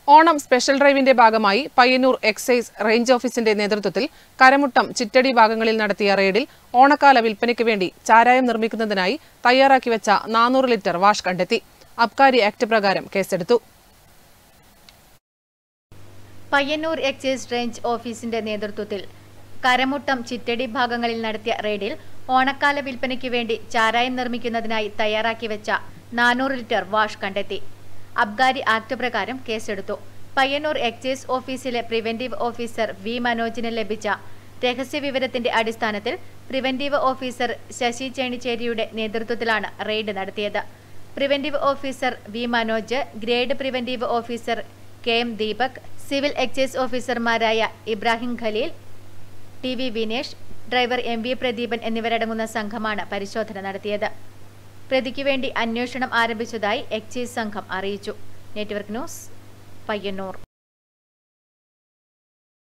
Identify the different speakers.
Speaker 1: Onam special ഡ്രൈവിന്റെ ഭാഗമായി Payyanur excise range ഓഫീസിന്റെ നേതൃത്വത്തിൽ കരമുട്ടം ചിറ്റടി ഭാഗങ്ങളിൽ നടത്തിയ റെയ്ഡിൽ ഓണക്കാല വിൽപ്പനയ്ക്ക് വേണ്ടി ചാരായം നിർമ്മിക്കുന്നതിനായി തയ്യാറാക്കി വെച്ച നാനൂറ് ലിറ്റർ വാഷ് കണ്ടെത്തി അബ്കാരി ആക്ട് പ്രകാരം കേസെടുത്തു
Speaker 2: പയ്യന്നൂർ എക്സൈസ് റേഞ്ച് ഓഫീസിന്റെ നേതൃത്വത്തിൽ കരമുട്ടം ചിറ്റടി ഭാഗങ്ങളിൽ നടത്തിയ റെയ്ഡിൽ ഓണക്കാല വിൽപ്പനയ്ക്ക് വേണ്ടി ചാരായം നിർമ്മിക്കുന്നതിനായി തയ്യാറാക്കി വെച്ച നാനൂറ് ലിറ്റർ വാഷ് കണ്ടെത്തി അബ്കാരി ആക്ട് പ്രകാരം കേസെടുത്തു പയ്യന്നൂർ എക്സൈസ് ഓഫീസിലെ പ്രിവന്റീവ് ഓഫീസർ വി മനോജിന് ലഭിച്ച രഹസ്യവിവരത്തിന്റെ അടിസ്ഥാനത്തിൽ പ്രിവന്റീവ് ഓഫീസർ ശശി ചേണിച്ചേരിയുടെ നേതൃത്വത്തിലാണ് റെയ്ഡ് നടത്തിയത് preventive officer V Manoj grade preventive officer K M Deepak civil excise ഓഫീസർമാരായ Ibrahim Khaleel T V Vinesh driver M V Pradeepan എന്നിവരടങ്ങുന്ന സംഘമാണ് പരിശോധന നടത്തിയത് പ്രതിക്ക് വേണ്ടി അന്വേഷണം ആരംഭിച്ചതായി എക്സൈസ് സംഘം അറിയിച്ചു നെറ്റ്വർക്ക് ന്യൂസ് പയ്യന്നൂർ